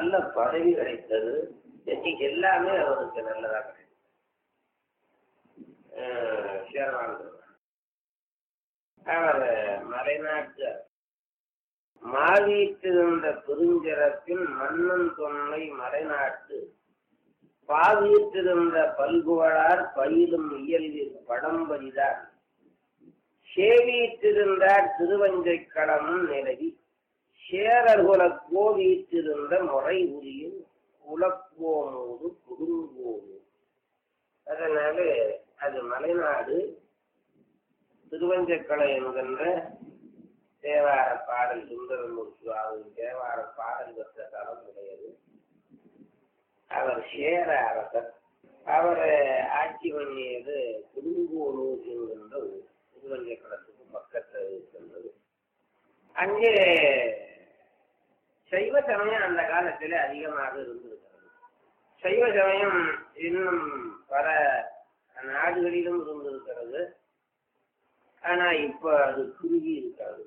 நல்ல பதவி கிடைத்தது எல்லாமே அவருக்கு நல்லதா கிடைத்தது அஹ் சேரவாழ்ந்தவர் அவர் மலைநாட்டு மாவீற்றிருந்த பெருஞ்சிறப்பின் மன்னன் தொன்மை மலைநாட்டு பாவீற்றிருந்த பல்குவளார் பயிலும் இயல்பில் படம்பரிதார் சேவீற்றிருந்தார் திருவஞ்சை களமும் நிலவி சேரர்குல கோவீற்றிருந்த முறை உரியும் குலப்போமோடு குடும்போது அதனால அது மலைநாடு திருவஞ்சக்கலை என்கின்ற தேவார பாடல் சுந்தரமூர்த்தி சுவாமி தேவார பாடல் பெற்ற தலம் உடையது அவர் சேர அரசர் அவர் ஆட்சி பண்ணியது குடுங்கோலூர் என்கின்ற ஊர் திருவஞ்சக்கலத்துக்கு பக்கத்தில் இருக்கின்றது அங்கே சைவ சமயம் அந்த காலத்தில் அதிகமாக இருந்திருக்கிறது சைவ சமயம் இன்னும் பல நாடுகளிலும் இருந்திருக்கிறது ஆனா இப்ப அது குறுகி இருக்காது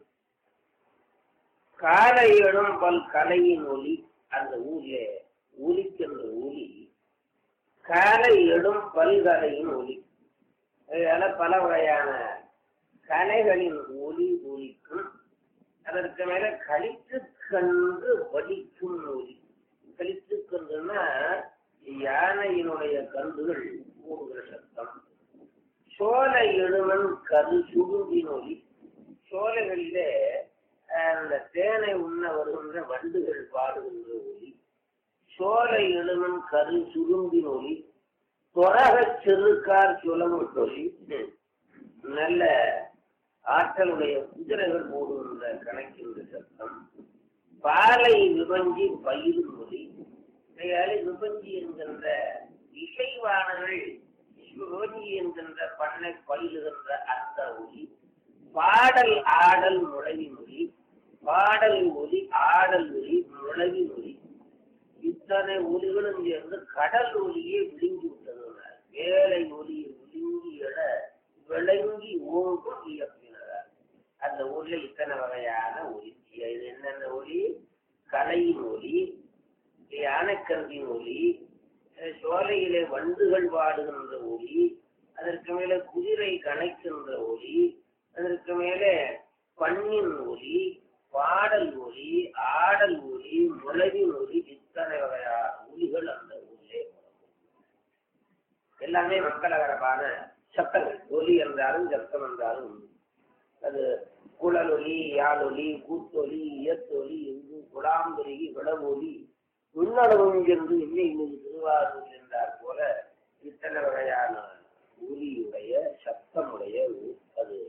காலையிடும் பல் கலையின் ஒளி அந்த ஊர்ல ஒலிக்கின்ற ஒலி காலை எடும் பல்கலையின் ஒலி அதனால பல வகையான கலைகளின் ஒலி ஒலிக்கும் அதற்கு மேல கழித்து கண்டு வலிக்கும் ஒலி கழித்து கண்டுன்னா யானையினுடைய கன்றுகள் கூடுகிற சத்தம் சோலை எழுமன் கரு சுருங்கின் ஒலி சோலைகளிலே அந்த தேனை உண்ண வருகின்ற வண்டுகள் பாடுகின்ற ஒலி சோலை எழுமன் கரு சுருங்கின் ஒலி தொரகச் செருக்கார் சுலமுட் ஒலி நல்ல ஆற்றலுடைய குதிரைகள் போடுகின்ற கணக்கின்ற சத்தம் பாலை விபஞ்சி பயிரும் ஒலி கையாலே விபஞ்சி என்கின்ற இசைவானங்கள் சிவகி என்கின்ற பண்ணை பயிலுகின்ற அந்த ஒலி பாடல் ஆடல் முழவி மொழி பாடல் ஒலி ஆடல் ஒலி முழவி மொழி இத்தனை ஒலிகளும் சேர்ந்து கடல் ஒலியை விழுங்கி விட்டது வேலை ஒலியை விழுங்கி எழ விளங்கி ஓங்கும் இயப்பினார் அந்த ஊர்ல இத்தனை வகையான ஒலி இது என்னென்ன ஒலி கலையின் ஒலி யானைக்கருவின் ஒலி சோலையிலே வண்டுகள் பாடுகின்ற ஒலி அதற்கு மேலே குதிரை கணைக்கின்ற ஒலி அதற்கு மேலே பண்ணின் ஒலி பாடல் ஒலி ஆடல் ஒலி முளவின் ஒலி இத்தனை வகையான ஒலிகள் அந்த ஊரிலே எல்லாமே மக்களகரமான சத்தங்கள் ஒலி என்றாலும் சத்தம் என்றாலும் அது குழலொலி யாழொலி கூத்தொலி இயத்தொலி எங்கு குடாம்பொலி விடவொலி உன்னடவும் என்று இல்லை இன்னும் திருவாரூர் என்றார் போல இத்தனை வகையான ஒலியுடைய சத்தமுடைய ஊர் அது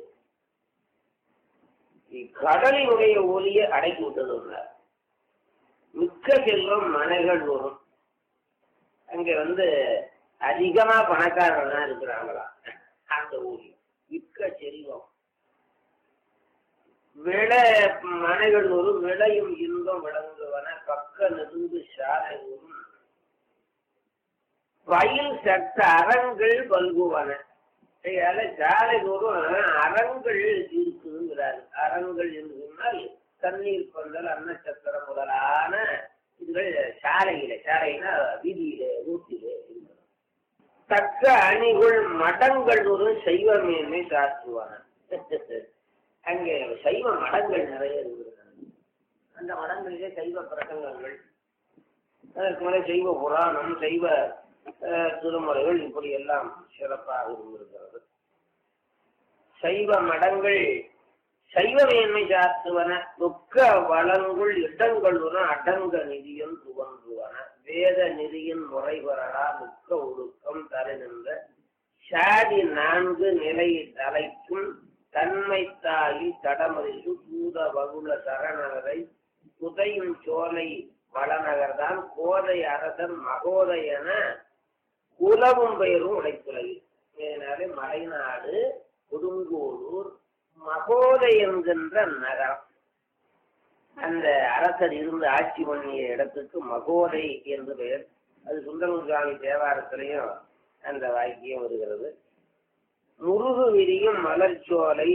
கடலினுடைய ஒலியை அடக்கி விட்டது மிக்க செல்வம் மனைகள் வரும் அங்க வந்து அதிகமா பணக்காரங்க இருக்கிறாங்களா அந்த ஊரில் மிக்க செல்வம் விள மனைகள் ஒரு விளையும் இன்பம் விளங்குவன பக்க நெருங்கு சாலை வரும் வயல் சட்ட அறங்கள் பல்குவன அதனால சாலை தோறும் அறங்கள் இருக்குதுங்கிறாரு அறங்கள் என்று சொன்னால் தண்ணீர் பந்தல் அன்னச்சத்திரம் முதலான இதுகள் சாலையில சாலைனா வீதியில ரோட்டில தக்க அணிகள் மடங்கள் ஒரு செய்வமேன்மை சாற்றுவான அங்கே சைவ மடங்கள் நிறைய இருக்கிறது அந்த மடங்களிலே சைவ பிரசங்கங்கள் அதற்கு மேலே சைவ புராணம் சைவ திருமுறைகள் இப்படி எல்லாம் சிறப்பாக இருந்திருக்கிறது சைவ மடங்கள் சைவ மேன்மை சாத்துவன துக்க வளங்குள் இடங்களுடன் அடங்க நிதியம் துவங்குவன வேத நிதியின் முறை வரடா துக்க ஒழுக்கம் தலை நின்ற சாதி நான்கு நிலை தலைக்கும் தன்மை தாயி தடமறிசு பூத வகுல சரணகரை புதையும் சோலை வளநகர்தான் கோதை அரசன் மகோதயன குலவும் பெயரும் உடைத்துலகி இதனாலே மலைநாடு கொடுங்கோளூர் மகோதை என்கின்ற நகரம் அந்த அரசர் இருந்து ஆட்சி பண்ணிய இடத்துக்கு மகோதை என்று பெயர் அது சுந்தரமு சுவாமி தேவாரத்திலையும் அந்த வாக்கியம் வருகிறது முருகு விரியும் மலர்ச்சோலை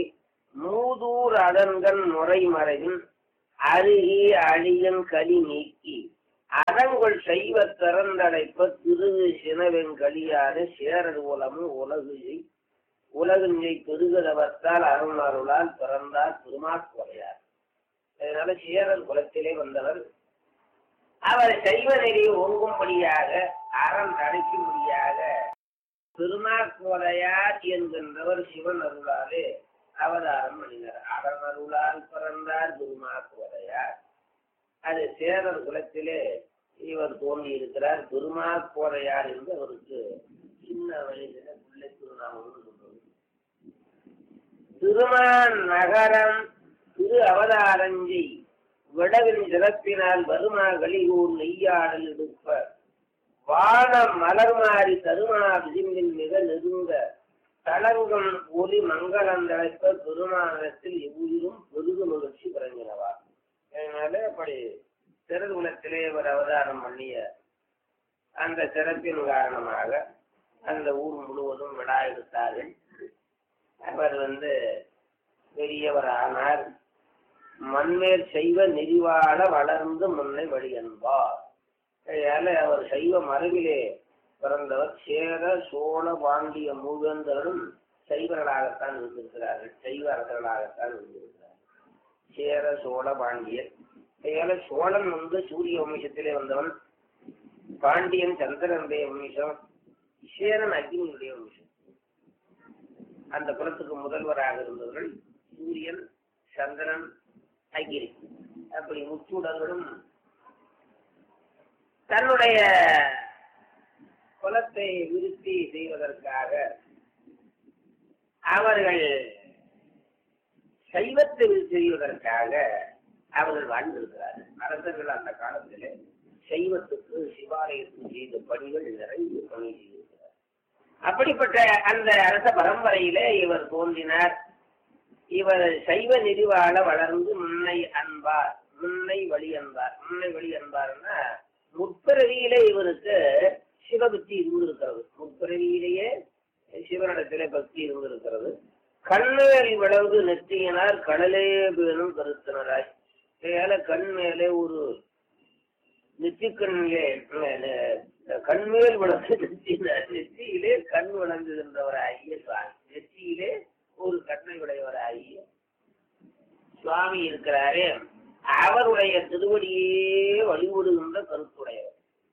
மூதூர் அதன்கண் முறை மறைவின் அருகி அழியன் கலி நீக்கி அறங்கொள் செய்வ திறந்தடைப்ப திரு சினவெங்கலியான சேரர் உலமும் உலகு உலகினை பெருகதவத்தால் அருள் அருளால் பிறந்தார் திருமாக்குறையார் அதனால சேரர் குலத்திலே வந்தவர் அவர் சைவ நெறியை ஒங்கும்படியாக அறம் தடைக்கும்படியாக திருமாக்குறையார் என்கின்றவர் சிவன் அருளாலே அவதாரம் பண்ணினார் அறம் அருளால் பிறந்தார் திருமாக்குறையார் அது சேரர் குலத்திலே இவர் தோன்றி இருக்கிறார் திருமாக்கோரையார் என்று அவருக்கு சின்ன வயதில பிள்ளை திருநாமம் சொல்றது திருமான் நகரம் திரு அவதாரஞ்சி விடவின் சிறப்பினால் வருமா கலிகூர் நெய்யாடல் எடுப்ப வான மலர் மாறி தருமா விளிம்பின் மிக நெருங்க தளங்கம் ஒளி மங்களம் தலைப்ப பெருமானத்தில் எவ்வுயிரும் பெருகு மகிழ்ச்சி பிறங்கினவா அதனால அப்படி திருகுலத்திலே ஒரு அவதாரம் பண்ணிய அந்த சிறப்பின் காரணமாக அந்த ஊர் முழுவதும் விழா எடுத்தார்கள் அவர் வந்து பெரியவர் ஆனார் மண்மேல் செய்வ நெறிவாட வளர்ந்து முன்னை வழி என்பார் அதனால அவர் சைவ மரபிலே பிறந்தவர் சேர சோழ பாண்டிய மூவேந்தரும் சைவர்களாகத்தான் இருந்திருக்கிறார்கள் சைவ அரசர்களாகத்தான் இருந்திருக்கிறார்கள் சேர சோழ பாண்டியர் அதனால சோழன் வந்து சூரிய வம்சத்திலே வந்தவன் பாண்டியன் சந்திரனுடைய வம்சம் சேரன் அக்னியுடைய வம்சம் அந்த குலத்துக்கு முதல்வராக இருந்தவர்கள் சூரியன் சந்திரன் அகிரி அப்படி முச்சுடர்களும் தன்னுடைய குலத்தை விருத்தி செய்வதற்காக அவர்கள் சைவத்தை விருத்தி செய்வதற்காக அவர்கள் வாழ்ந்திருக்கிறார்கள் அரசர்கள் அந்த காலத்திலே சைவத்துக்கு சிவாலயத்துக்கு செய்த பணிகள் நிறைய பணி செய்திருக்கிறார் அப்படிப்பட்ட அந்த அரச பரம்பரையிலே இவர் தோன்றினார் இவர் சைவ நெறிவாழ வளர்ந்து முன்னை அன்பார் முன்னை வழி அன்பார் முன்னை வழி அன்பார்னா முற்பிறவியிலே இவருக்கு சிவபக்தி இருந்திருக்கிறது முற்பிறவியிலேயே சிவனிடத்திலே பக்தி இருந்திருக்கிறது கண்மேல் விளங்கு நெற்றியினார் கடலே வேணும் கருத்தினராய் ஏல கண் மேலே ஒரு நெற்றிக்கண்ணிலே கண்மேல் விளங்கு நெற்றியினார் நெற்றியிலே கண் விளங்குகின்றவராகிய சுவாமி நெற்றியிலே ஒரு கண்ணை உடையவராகிய சுவாமி இருக்கிறாரே அவருடைய திருவடியே வழிபடுகின்ற கருத்துடையவர்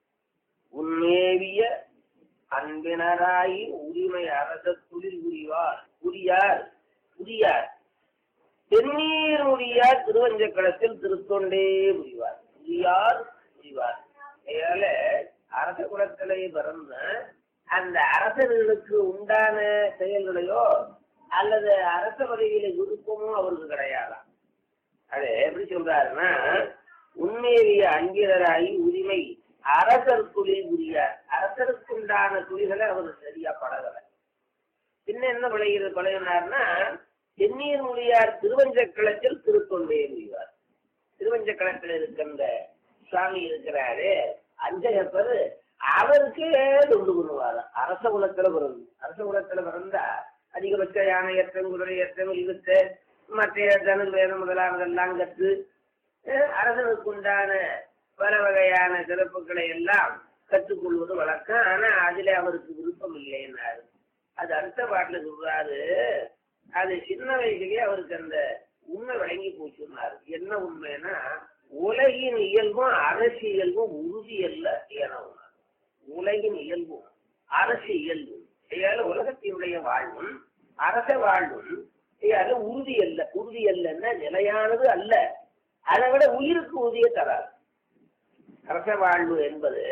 உண்மேவிய அன்பினராயி உரிமை அரச துளிர் புரிவார் புரியார் புரியார் தென்னீர் முடியார் திருவஞ்சக்களத்தில் திருத்தொண்டே புரிவார் புரியார் புரிவார் அதனால அரச குலத்திலே பிறந்த அந்த அரசர்களுக்கு உண்டான செயல்களையோ அல்லது அரச பதவியில விருப்பமோ அவருக்கு கிடையாதாம் அது எப்படி சொல்றாருன்னா உண்மையிலேயே அங்கிதராகி உரிமை அரசர் தொழில் புரியார் அரசருக்குண்டான தொழில்களை அவர் சரியா பழகல பின்ன என்ன விளைகிறது பழகினார்னா தென்னீர் மொழியார் திருவஞ்சக்களத்தில் திருத்தொண்டே முடிவார் திருவஞ்சக்களத்தில் இருக்கின்ற சுவாமி இருக்கிறாரு அஞ்சகப்பர் அவருக்கு தொண்டு பண்ணுவார் அரச குலத்துல பிறந்து அரச குலத்துல பிறந்தா அதிகபட்ச யானை ஏற்றம் குதிரை ஏற்றம் இழுத்து மற்ற தனுர் வேதம் முதலானதெல்லாம் கற்று அரசனுக்கு உண்டான பல வகையான சிறப்புகளை எல்லாம் கற்றுக்கொள்வது வழக்கம் ஆனா அதுல அவருக்கு விருப்பம் இல்லைன்னாரு அது அடுத்த பாட்டுல சொல்றாரு அது சின்ன வயசுலயே அவருக்கு அந்த உண்மை வழங்கி போச்சுன்னாரு என்ன உண்மைன்னா உலகின் இயல்பும் அரசியல்பும் உறுதியல்ல என உலகின் இயல்பும் அரசு இயல்பும் ஏழு உலகத்தினுடைய வாழ்வும் அரச வாழ்வும் அது உறுதி அல்ல உறுதி அல்லன்னா நிலையானது அல்ல அதை விட உயிருக்கு உறுதியை தராது அரச வாழ்வு என்பது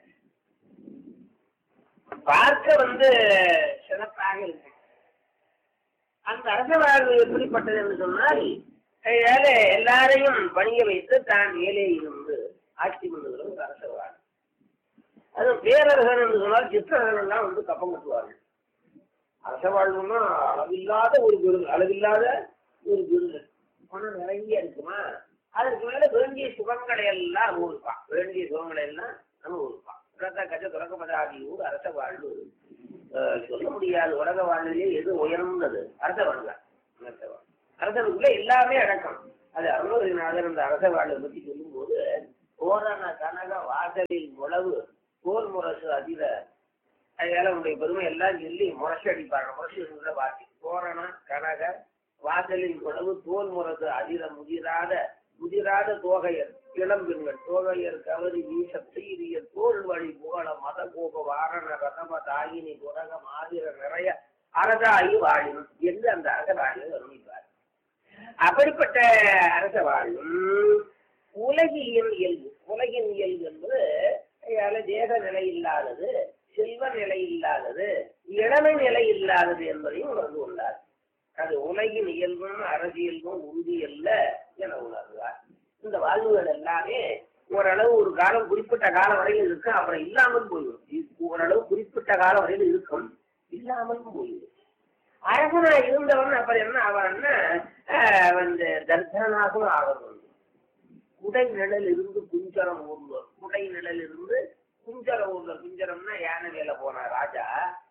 பார்க்க வந்து சிறப்பாக இருக்கு அந்த அரச வாழ்வு எப்படிப்பட்டது என்று சொன்னால் ஏழை எல்லாரையும் பணிய வைத்து தான் மேலே இருந்து ஆட்சி பண்ணுகிற ஒரு அரச வாழ்வு அது பேரரசன் என்று சொன்னால் சித்திரர்கள் எல்லாம் வந்து கப்பம் கட்டுவார்கள் அரச வாழ்வுன்னா அளவில்லாத ஒரு விருது அளவில்லாத ஒரு விருது பணம் நிறைய இருக்குமா அதற்கு மேல வேண்டிய சுகங்களை எல்லாம் அனுபவிப்பான் வேண்டிய சுகங்களை எல்லாம் அனுபவிப்பான் கஜ தொடக்கப்படாதி ஊர் அரச வாழ்வு சொல்ல முடியாது உலக வாழ்விலே எது உயர்ந்தது அரச வாழ்வு அரச வாழ்வு அரசனுக்குள்ள எல்லாமே அடக்கம் அது அருணகிரிநாதர் அந்த அரச வாழ்வை பற்றி சொல்லும்போது ஓரண கனக வாசலில் உழவு தோல் முரசு அதிர அதனால உங்களுடைய பெருமை எல்லாம் சொல்லி முரசு அடிப்பாங்க முரசு இருக்கிற வாசி தோரண கனக வாசலில் உழவு தோல் முரசு அதிர முதிராத முதிராத தோகையர் இளம்பெண்கள் தோகையர் கவரி வீச சீரிய தோல் வழி புகழ மத கோப வாரண ரதம தாயினி குரக மாதிர நிறைய அரசாயி வாழும் என்று அந்த அரசவாழியை வர்ணிப்பார் அப்படிப்பட்ட அரச வாழும் உலகியல் இயல்பு உலகின் இயல்பு என்பது அதால தேக நிலை இல்லாதது செல்வ நிலை இல்லாதது இளமை நிலை இல்லாதது என்பதையும் உணர்ந்து கொண்டார் அது உலகின் இயல்பும் அரசியல்பும் உறுதியல்ல என உணர்ந்தார் இந்த வாழ்வுகள் எல்லாமே ஓரளவு ஒரு காலம் குறிப்பிட்ட காலம் வரையில் இருக்கும் அப்புறம் இல்லாமல் போயிடும் இது ஓரளவு குறிப்பிட்ட காலம் வரையில் இருக்கும் இல்லாமலும் போயிடும் அரசனா இருந்தவன் அப்புறம் என்ன ஆவான்னா ஆஹ் வந்து தர்சனாகவும் ஆவது உண்டு. குடை நிழல் இருந்து குஞ்சரம் ஊர்வர் குடை நிழல் இருந்து குஞ்சரம் ஊர்வர் குஞ்சரம்னா யானை வேலை போன ராஜா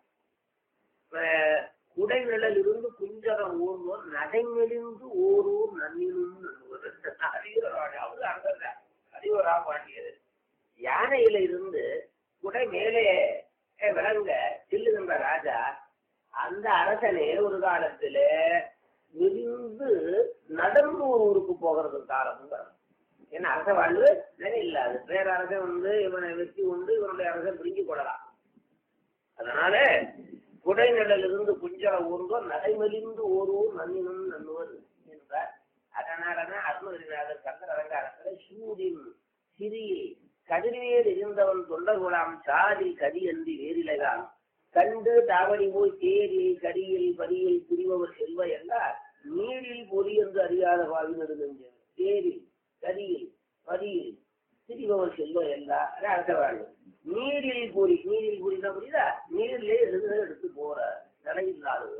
ஆஹ் குடை நிழல் இருந்து குஞ்சரம் ஊர்வர் நடைமெலிந்து ஓரூர் நன்னினும் அறிவுர ராஜா அவரு அங்க அறிவுரா பாண்டியது யானையில இருந்து குடை மேலே விளங்க செல்லுகின்ற ராஜா அந்த அரசனே ஒரு காலத்துல விரிந்து நடந்து ஒரு ஊருக்கு போகிறது காலம் ஏன்னா அரச வாழ்வு நிலை இல்லாது வேற அரசன் வந்து இவனை வெற்றி உண்டு இவனுடைய அரசன் பிரிஞ்சு கொள்ளலாம் அதனால குடைநிழல் இருந்து குஞ்சர ஊர்ந்தோர் நடைமெலிந்து ஓரூர் நன்னினும் நன்னுவர் என்றார் அதனாலதான் அருணகிரிநாதர் கந்தர் அலங்காரத்துல சூடின் சிறியில் கதிர்வேல் இருந்தவன் தொண்டர்குலாம் சாதில் கதி அன்றி வேறிலகான் கண்டு தாவடி போய் தேரில் கடியில் பரியில் புரிபவர் செல்வ என்றால் நீரில் பொறி என்று அறியாத வாழ்வினது நெஞ்சம் தேரில் கதியில் பரியில் திரிபவர் செல்வ எல்லா அரச வாழ்வு நீரில் பொறி நீரில் பொறினா புரியுதா நீரிலே எழுத எடுத்து போற நிலை இல்லாதது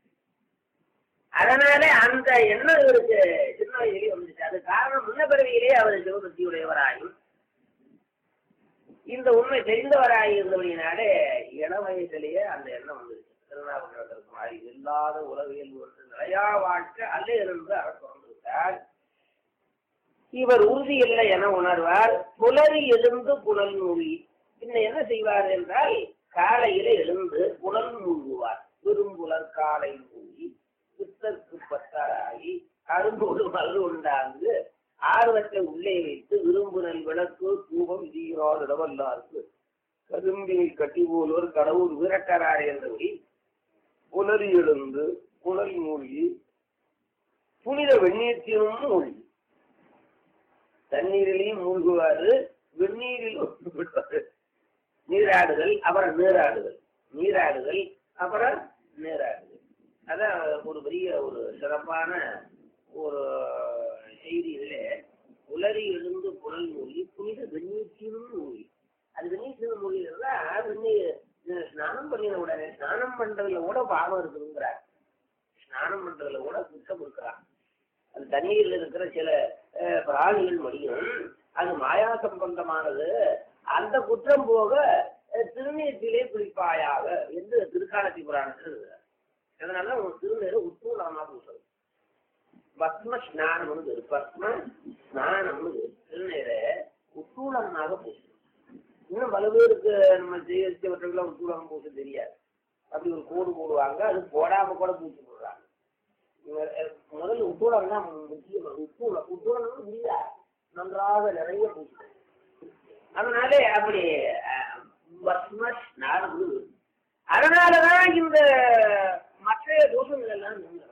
அதனால அந்த எண்ணம் இவருக்கு சின்ன வயதிலே வந்துச்சு அது காரணம் முன்ன பிறவியிலே அவர் சிவபக்தியுடையவராயும் இந்த உண்மை தெரிந்தவராய் இருந்தபடினாலே இள வயதிலேயே அந்த எண்ணம் வந்துருச்சு திருநாவுக்கரசருக்கு மாதிரி இல்லாத உலகியல் ஒன்று நிலையா வாழ்க்கை அல்ல இருந்து அவர் தொடர்ந்துவிட்டார் இவர் உறுதி இல்லை என உணர்வார் புலரி எழுந்து புனல் மூழ்கி பின்ன என்ன செய்வார் என்றால் காலையில எழுந்து புனல் மூழ்குவார் விரும்புலர் காலை மூழ்கி பித்தற்கு பத்தாராகி அரும்போடு மல்லு உண்டாந்து ஆர்வத்தை உள்ளே வைத்து விரும்புதல் விளக்கு தூபம் தீரால் இடவல்லாருக்கு கரும்பினை கட்டி போலோர் கடவுள் விரட்டரார் என்றபடி புலரி எழுந்து புனல் மூழ்கி புனித வெந்நீர்த்தினும் மூழ்கி தண்ணீரிலையும் மூழ்குவாரு வெந்நீரிலும் விடுவாரு நீராடுதல் அப்புறம் நீராடுதல் நீராடுதல் அப்புறம் நீராடுதல் அதான் ஒரு பெரிய ஒரு சிறப்பான ஒரு செய்தி இதுல உலரி எழுந்து புனல் மூழ்கி புனித வெந்நீற்றினும் மூழ்கி அது வெந்நீற்றினும் மூழ்கிறதா வெந்நீர் ஸ்நானம் பண்ணின உடனே ஸ்நானம் பண்றதுல கூட பாவம் இருக்குதுங்கிறார் ஸ்நானம் பண்றதுல கூட குற்றம் இருக்கிறான் அது தண்ணீர்ல இருக்கிற சில அஹ், பிராணிகள் மடியும் அது மாயா சம்பந்தமானது அந்த குற்றம் போக அஹ், திருநீற்றிலே குளிப்பாயாக என்று திருக்காலத்தி புராணத்தில் இருக்கிறார் அதனால உங்க திருநீரை உத்தூலமா பூசணும் பஸ்ம ஸ்நானம்னு பேரு. பஸ்ம ஸ்நானம்னு பேரு. திருநீரை உத்தூலமாக பூசணும் இன்னும் பல பேருக்கு நம்ம ஜெயிச்சவர்களுக்கு உத்தூலம் பூச தெரியாது அப்படி ஒரு கோடு போடுவாங்க அது போடாம கூட பூச்சி போடுறாங்க இவ- அஹ் முதல்ல உத்தூலம் தான் முக்கியம் உத்தூலம் உத்தூலம் முடியல நன்றாக நிறைய பூச்சி அதனால அப்படி அஹ், பஸ்ம ஸ்நானம் அதனாலதான் இந்த மற்ற தோஷங்கள் எல்லாம் நீங்கும்.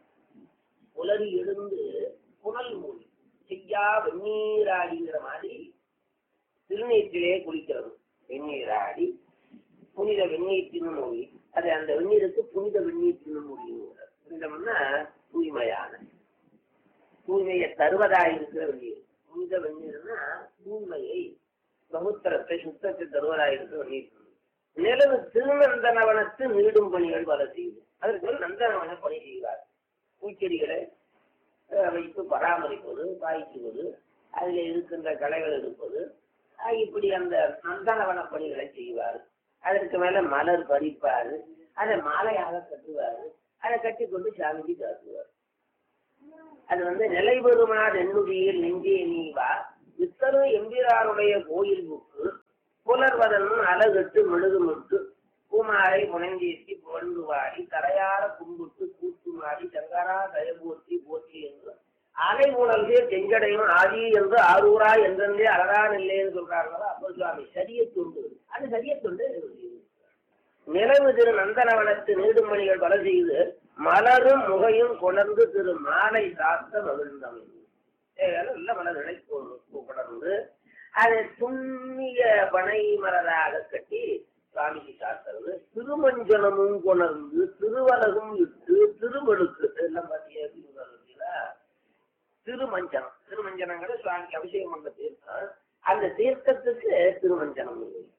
உலரி எழுந்து புனல் மூடி செய்யா வெந்நீராடிங்கிற மாதிரி திருநீற்றிலே குளிக்கிறது வெந்நீராடி புனித வெந்நீற்றின் மொழி அது அந்த வெந்நீருக்கு புனித வெந்நீற்றின் மொழி புனிதம்னா தூய்மையான தூய்மையை தருவதாய் இருக்கிற வெந்நீர் புனித வெந்நீர்னா தூய்மையை பகுத்தரத்தை சுத்தத்தை தருவதாய் இருக்கிற வெந்நீர் நிலவு திருநந்தனவனத்து நீடும் பணிகள் பல செய்யுது அதற்கு மேல் நந்தனவன பணி செய்வார் பூச்செடிகளை அஹ், வைத்து பராமரிப்பது காய்ச்சுவது அதில் இருக்கின்ற களைகள் எடுப்பது அஹ், இப்படி அந்த நந்தனவன பணிகளை செய்வார் அதற்கு மேல மலர் பறிப்பார் அதை மாலையாக கட்டுவார் அதை கட்டி கொண்டு சாமிக்கு காட்டுவார் அது வந்து நிலை பெறுமாறு என்னுடைய நெஞ்சே நீ வா இத்தனும் எம்பிராருடைய கோயில் புக்கு புலர்வதனும் அழகட்டு மெழுகுமிட்டு பூமாரை முனைந்தேசி புகழ்ந்து வாடி கரையார கும்பிட்டு கூத்துமாடி சங்கரா தயபோற்றி போற்றி என்று அலை உணர்ந்தே செஞ்சடையும் ஆதி என்று ஆரூரா என்றே அழகான் இல்லைன்னு சொல்றாங்களா அப்போ சுவாமி சரிய தொண்டு அது சரிய தொண்டு நிலவு திரு நந்தனவனத்து நீடுமணிகள் பல செய்து மலரும் முகையும் கொணர்ந்து திரு மாலை சாத்த மகிழ்ந்தவன் நல்ல மலர்களை கொணர்ந்து அதை துண்ணிய பனை மலராக கட்டி சுவாமிக்கு சாத்துறது திருமஞ்சனமும் கொணர்ந்து திருவலகும் இட்டு திருவழுக்கு எல்லாம் பார்த்தீங்கன்னா திருமஞ்சனம் திருமஞ்சனங்கிறது சுவாமிக்கு அபிஷேகம் பண்ண தீர்த்தம் அந்த தீர்த்தத்துக்கு திருமஞ்சனம்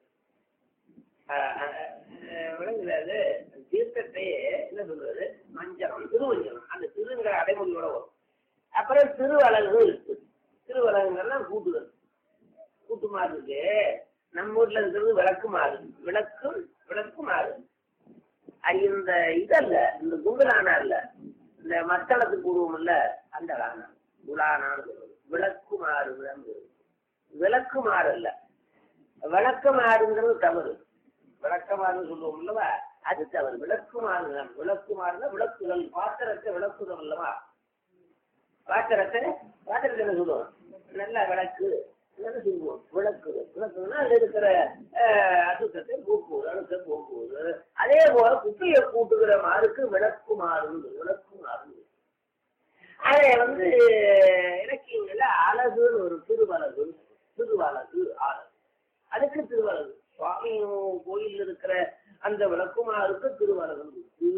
விளங்குறது தீர்த்தத்தையே என்ன சொல்றது மஞ்சனம் திருமஞ்சனம் அந்த திருங்கிற அடைமொழியோட வரும் அப்புறம் திருவலகு இருக்கு திருவலகுங்கெல்லாம் கூட்டுதல் கூட்டு மாறு இருக்கு நம்ம வீட்டுல இருக்கிறது விளக்கு மாறு விளக்கு விளக்கு மாறு இந்த இதல்ல இந்த குங்குலானா இல்ல இந்த மத்தளத்துக்கு உருவம் இல்ல அந்த லானா குலானான்னு சொல்றது விளக்கு மாறு விளக்கு மாறு இல்ல விளக்க மாறுங்கிறது தவறு விளக்கமாறுன்னு சொல்லுவோம் அல்லவா அது தவறு விளக்குமாறு விளக்குமாறுனா விளக்குதல் பாத்திரத்தை விளக்குதல் அல்லவா பாத்திரத்தை பாத்திரத்தை என்ன சொல்லுவோம் நல்ல விளக்கு சொல்லுவோம் விளக்கு விளக்குனா அதுல இருக்கிற அசுத்தத்தை போக்குவது அழுத்த போக்குவது அதே போல குப்பையை கூட்டுகிற மாறுக்கு விளக்கு மாறுந்து விளக்கு மாறுந்து அதை வந்து இலக்கியங்கள்ல அழகுன்னு ஒரு திருவலகு திருவலகு அழகு அதுக்கு திருவலகு சுவாமி கோயில் இருக்கிற அந்த விளக்குமாருக்கு திருவலகம்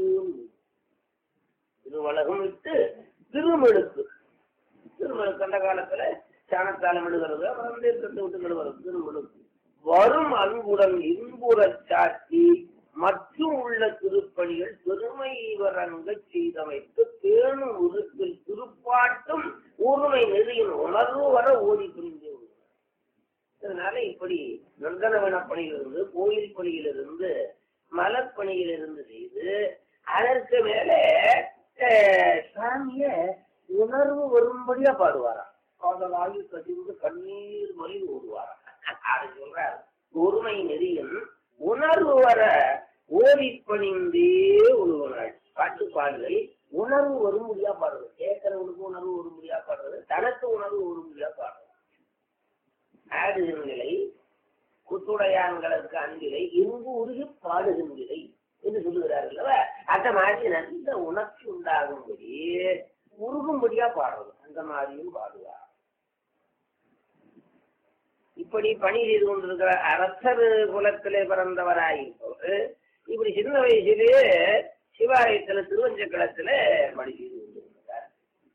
திருவலகம் விட்டு திருமெழுக்கு திருமெழுக்கு அந்த காலத்துல சாணத்தால விடுகிறது அப்புறம் தீர்க்கத்தை விட்டு விடுவது திருமெழுக்கு வரும் அன்புடன் இன்புறச் சாட்சி மற்றும் உள்ள திருப்பணிகள் பெருமை வரங்க செய்தமைத்து பேணும் உருக்கில் திருப்பாட்டும் ஊர்மை நெறியின் உணர்வு வர ஓடி புரிந்து அதனால இப்படி நந்தனவன பணியிலிருந்து கோயில் பணியிலிருந்து மலர் பணியிலிருந்து செய்து அதற்கு மேல சாமிய உணர்வு வரும்படியா பாடுவாராம் காதலாகி கசிந்து கண்ணீர் மொழி ஓடுவாராம் அது சொல்றாரு ஒருமை நெறியும் உணர்வு வர ஓடி பணிந்தே ஒருவனாள் பாட்டு பாடுதல் உணர்வு வரும்படியா பாடுறது கேட்கறவனுக்கு உணர்வு வரும்படியா பாடுறது தனக்கு உணர்வு வரும்படியா பாடுறது ஆடுகின்றலை குத்துடையான்களுக்கு அன்பிலை இங்கு உருகி பாடுகின்றலை என்று சொல்லுகிறார்கள் அந்த மாதிரி நல்ல உணர்ச்சி உண்டாகும்படி உருகும்படியா பாடுறது அந்த மாதிரியும் பாடுவார் இப்படி பணி செய்து கொண்டிருக்கிற அரசர் குலத்திலே பிறந்தவராயிருப்பவர் இப்படி சின்ன வயசிலேயே சிவாலயத்துல திருவஞ்சக்களத்துல பணி செய்து கொண்டிருக்கிறார்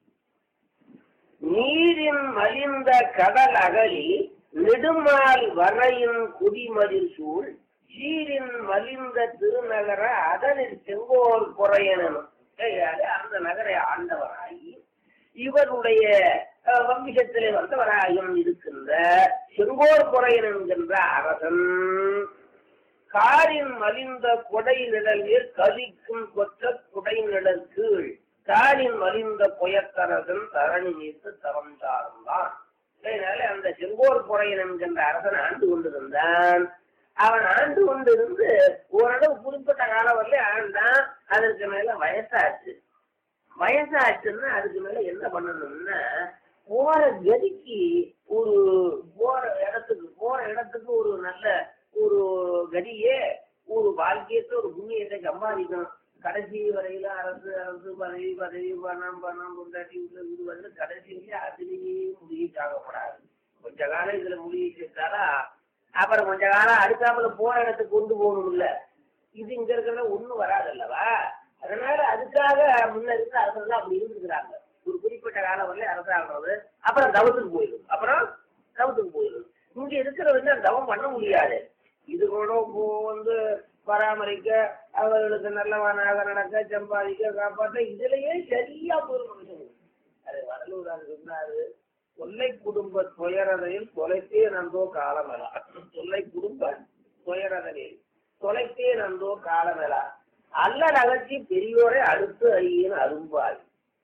நீரின் மலிந்த கடல் அகலி நெடுமால் வரையின் குடிமதில் சூழ் சீரின் மலிந்த திருநகர அதனில் செங்கோல் குறையனும் அந்த நகரை ஆண்டவராகி இவருடைய வம்சத்திலே வந்தவராயும் இருக்கின்ற செங்கோல் குறையன் என்கின்ற அரசன் காரின் மலிந்த கொடை நிழலில் கலிக்கும் கொற்ற குடை நிழல் கீழ் தாரின் மலிந்த புயத்தரசன் தரணி மீது தரம் சார்ந்தான் அதனால அந்த செங்கோர் புறையன் என்கின்ற அரசன் ஆண்டு கொண்டிருந்தான் அவன் ஆண்டு கொண்டிருந்து ஓரளவு குறிப்பிட்ட காலம் வரல ஆண்டான் அதற்கு மேல வயசாச்சு வயசாச்சுன்னா அதுக்கு மேல என்ன பண்ணணும்னா போற கதிக்கு ஒரு போற இடத்துக்கு போற இடத்துக்கு ஒரு நல்ல ஒரு கதியே ஒரு வாழ்க்கையத்தை ஒரு புண்ணியத்தை சம்பாதிக்கணும் கடைசி வரையில அரசு அரசு பதவி பதவி பணம் பணம் கொண்டாடி இது வந்து கடைசியிலேயே அதுலேயே முடிவு சாகப்படாது கொஞ்ச காலம் இதுல முடிவு சேர்த்தாரா அப்புறம் கொஞ்ச காலம் அடுக்காமல போற இடத்துக்கு கொண்டு போகணும்ல இது இங்க இருக்கிற ஒண்ணும் வராது அல்லவா அதனால அதுக்காக முன்ன இருந்த அரசர்கள் அப்படி இருந்துக்கிறாங்க ஒரு குறிப்பிட்ட காலம் வரல அரசாங்கிறது அப்புறம் தவத்துக்கு போயிடும் அப்புறம் தவத்துக்கு போயிடும் இங்க இருக்கிறவங்க தவம் பண்ண முடியாது இது கூட இப்போ வந்து பராமரிக்க அவர்களுக்கு நல்லவனாக நடக்க சம்பாதிக்க காப்பாற்ற இதுலயே சரியா போயிடும் அது வரலூரார் சொன்னாரு தொல்லை குடும்ப துயரதையில் தொலைத்தே நந்தோ காலமெலா தொல்லை குடும்ப துயரதையில் தொலைத்தே நந்தோ காலமெலா அல்ல நகர்ச்சி பெரியோரை அடுத்து ஐயன் அரும்பாய்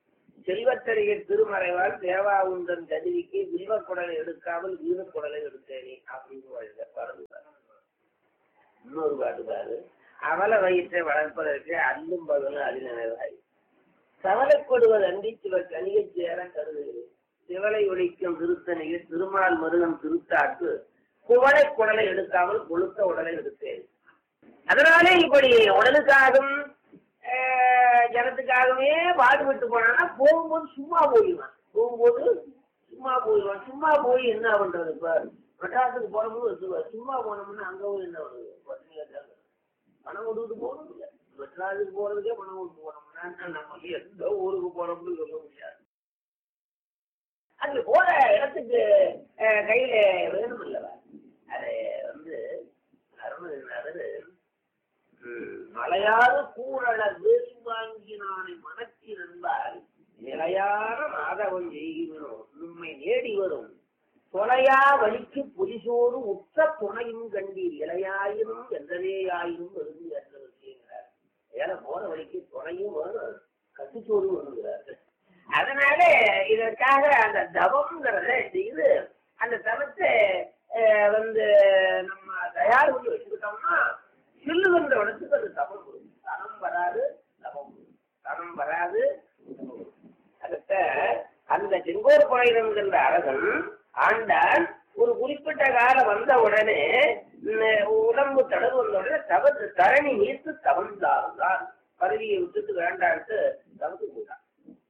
செல்வத்தறிய திருமறைவால் தேவாவுந்தன் கதிரிக்கு வில்வ குடலை எடுக்காமல் வீண குடலை எடுத்தேனே அப்படின்னு வழித பாடுகிறார் இன்னொரு பாட்டுக்காரு அவல வயிற்றை வளர்ப்பதற்கு அல்லும் பகலும் அறிநினைவாய் கவலைப்படுவது அன்றி சில கனியை சேர கருதுகிறேன் சிவலை ஒழிக்கும் திருத்தணியில் திருமால் மருகன் திருத்தாக்கு குவளை குடலை எடுக்காமல் கொழுத்த உடலை எடுத்தேன் அதனாலே இப்படி உடலுக்காகவும் ஆஹ், ஜனத்துக்காகவே பாடுபட்டு போனான்னா போகும்போது சும்மா போயிடுவான் போகும்போது சும்மா போயிடுவான் சும்மா போய் என்ன பண்றது இப்ப மெட்ராஸுக்கு போனோம்னு வச்சுக்கோ சும்மா போனோம்னா அங்க போய் என்ன பண்ணுது பட்டினி கேட்டாங்க பணம் கொடுத்து போகணும் இல்லை மெட்ராஸுக்கு போறதுக்கே பணம் கொடுத்து போனோம்னா நம்ம எந்த ஊருக்கு போறோம்னு சொல்ல முடியாது அங்க போற இடத்துக்கு அஹ், கையில வேணும் இல்லவா அது வந்து அருணகிரிநாதர் ம், மலையாத கூறல வேலி வாங்கினானை மனத்தில் என்பால் நிலையான மாதவன் செய்கிறோம் உண்மை நேடி வரும் தொலையா வலிக்கு புலிசோடு உற்ற துணையும் கண்டீர் இலையாயினும் எந்தனேயாயினும் விருந்து என்ற விஷயங்கிறார் ஏன்னா போற வழிக்கு துணையும் வேணும் கட்டுச்சோறு வருங்கிறார் அதனால இதற்காக அந்த தவம்ங்கிறத செய்து அந்த தவத்தை அஹ், வந்து நம்ம தயார் பண்ணி வச்சுக்கிட்டோம்னா சில்லுகின்ற இடத்துக்கு அது தவம் வரும் தனம் வராது தவம் வரும். தனம் வராது தவம் வரும். அடுத்த அந்த செங்கோர் பாயிரங்கிற அரசன் ஆண்டான் ஒரு குறிப்பிட்ட காலம் வந்த உடனே உம், உடம்பு தடவு வந்த உடனே தவத்து தரணி நீர்த்து தவந்தாருந்தான் பதவியை விட்டுட்டு வேண்டான்ட்டு தவத்து போட்டான்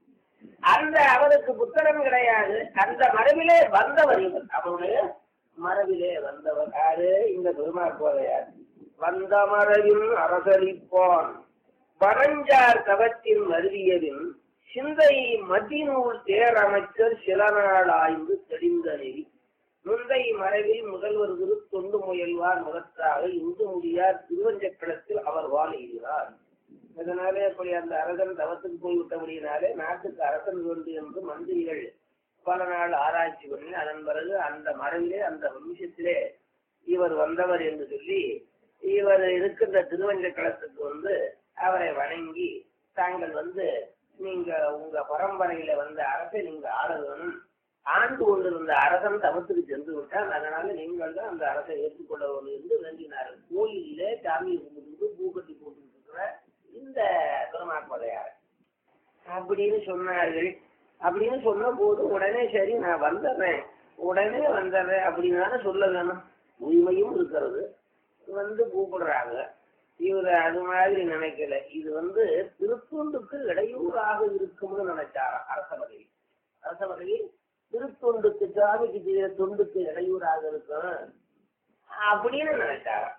அந்த அவனுக்கு புத்தகம் கிடையாது அந்த மரபிலே வந்தவர் இவர் அவனுடைய மரபிலே வந்தவர் யாரு இந்த பெருமாள் வந்த மரபின் அரசளிப்பான் பரஞ்சார் தவத்தின் மருவியதின் சிந்தை மதிநூல் தேரமைச்சர் சில நாள் ஆய்ந்து தெளிந்த நெறி முந்தை மரபில் முதல்வர் திரு தொண்டு முயல்வார் முகத்தாக இந்து முடியார் திருவஞ்சக்களத்தில் அவர் வாழ்கிறார் இதனாலே அப்படி அந்த அரசன் தவத்துக்கு போய்விட்டபடியினாலே நாட்டுக்கு அரசன் வேண்டும் என்று மந்திரிகள் பல நாள் ஆராய்ச்சி பண்ணி அதன் பிறகு அந்த மரபிலே அந்த வம்சத்திலே இவர் வந்தவர் என்று சொல்லி இவர் இருக்கின்ற திருவஞ்ச களத்துக்கு வந்து அவரை வணங்கி தாங்கள் வந்து நீங்க உங்க பரம்பரையில வந்த அரசை நீங்க ஆள வேணும் ஆண்டு கொண்டிருந்த அரசன் தவத்துக்கு சென்று விட்டால் அதனால நீங்கள் தான் அந்த அரசை ஏற்றுக்கொள்ள வேண்டும் என்று வேண்டினார்கள் கோயிலிலே சாமியை கும்பிட்டு பூக்கட்டி போட்டு இருக்கிற இந்த பெருமாட்பதையார் அப்படின்னு சொன்னார்கள் அப்படின்னு சொன்ன போது உடனே சரி நான் வந்துடுறேன் உடனே வந்துடுறேன் அப்படின்னு தானே சொல்ல வேணும் உரிமையும் இருக்கிறது வந்து கூப்பிடுறாங்க இவர் அது மாதிரி நினைக்கல இது வந்து திருத்தொண்டுக்கு இடையூறாக இருக்கும்னு நினைச்சாராம் அரச பதவி அரச பதவி திருத்தொண்டுக்கு சாமிக்கு செய்யற தொண்டுக்கு இடையூறாக இருக்கும் அப்படின்னு நினைச்சாராம்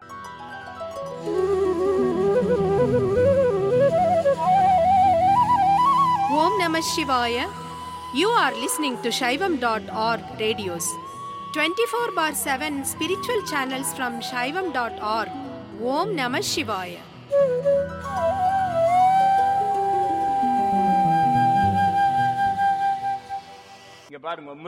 Om Namah Shivaya. You are listening to Shaivam.org radios. 24 bar 7 spiritual channels from Shaivam.org. Om Namah Shivaya. இங்க பாருங்க